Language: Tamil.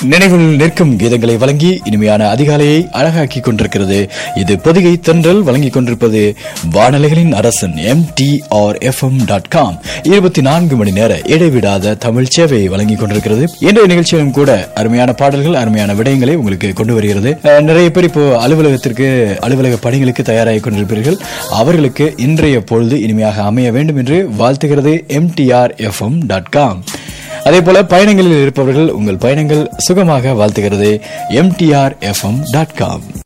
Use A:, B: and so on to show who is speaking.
A: நினைவில் நிற்கும் கீதங்களை வழங்கி இனிமையான அதிகாலையை அழகாக்கி கொண்டிருக்கிறது இது பொதிகை தென்றல் வழங்கிக் கொண்டிருப்பது வானலைகளின் அரசன் M T R F M dot com இருபத்தி நான்கு மணி நேர இடைவிடாத தமிழ் சேவையை வழங்கிக் கொண்டிருக்கிறது இன்றைய நிகழ்ச்சியிலும் கூட அருமையான பாடல்கள் அருமையான விடயங்களை உங்களுக்கு கொண்டு வருகிறது அஹ், நிறைய பேர் இப்போ அலுவலகத்திற்கு அலுவலக பணிகளுக்கு தயாராகி கொண்டிருப்பீர்கள் அவர்களுக்கு இன்றைய பொழுது இனிமையாக அமைய வேண்டும் என்று வாழ்த்துகிறது எம்டிஆர் எஃப்எம் டாட் காம் அதே போல பயணங்களில் இருப்பவர்கள் உங்கள் பயணங்கள் சுகமாக வாழ்த்துகிறது எம்டிஆர் எஃப்எம் டாட் காம்